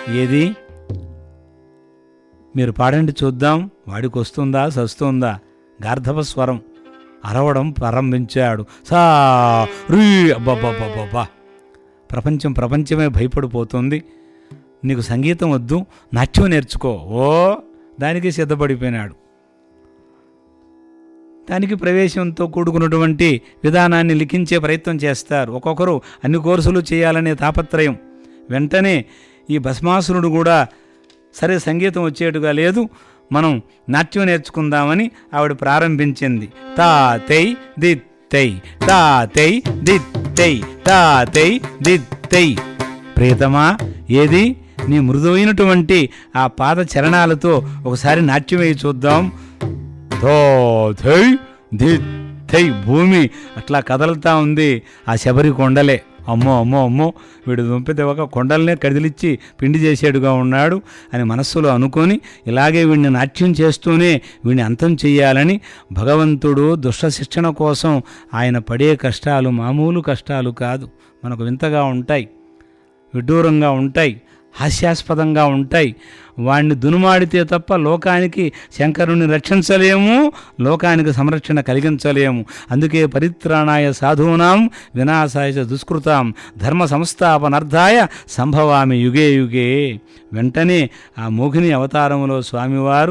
ఏది మీరు పాడండి చూద్దాం వాడికి వస్తుందా సస్తుందా గార్ధప స్వరం అరవడం ప్రారంభించాడు సా రీ అబ్బబ్బబ్బబ్బా ప్రపంచం ప్రపంచమే భయపడిపోతుంది నీకు సంగీతం వద్దు నాట్యం నేర్చుకో ఓ దానికి సిద్ధపడిపోయినాడు దానికి ప్రవేశంతో కూడుకున్నటువంటి విధానాన్ని లిఖించే ప్రయత్నం చేస్తారు ఒక్కొక్కరు అన్ని కోర్సులు చేయాలనే తాపత్రయం వెంటనే ఈ భస్మాసురుడు కూడా సరే సంగీతం వచ్చేట్టుగా లేదు మనం నాట్యం నేర్చుకుందామని ఆవిడ ప్రారంభించింది తా తై ది తై తా తై ది తై తా తై ది తై ప్రియతమా ఏది నీ మృదువైనటువంటి ఆ పాద చరణాలతో ఒకసారి నాట్యం వేయి చూద్దాం ధో ధై ధి ధై భూమి అట్లా కదలుతా ఉంది ఆ శబరి కొండలే అమ్మో అమ్మో అమ్మో వీడు దుంపితే ఒక కొండలనే కదిలిచ్చి పిండి చేసేడుగా ఉన్నాడు అని మనస్సులో అనుకొని ఇలాగే వీడిని నాట్యం చేస్తూనే వీడిని అంతం చెయ్యాలని భగవంతుడు దుష్ట శిక్షణ కోసం ఆయన పడే కష్టాలు మామూలు కష్టాలు కాదు మనకు వింతగా ఉంటాయి విడ్డూరంగా ఉంటాయి హాస్యాస్పదంగా ఉంటాయి వాణ్ణి దునుమాడితే తప్ప లోకానికి శంకరుని రక్షించలేము లోకానికి సంరక్షణ కలిగించలేము అందుకే పరిత్రాణాయ సాధూనాం వినాశాయ చ దుష్కృతాం ధర్మ సంస్థాపనార్థాయ సంభవామి యుగే యుగే వెంటనే ఆ మోహిని అవతారములో స్వామివారు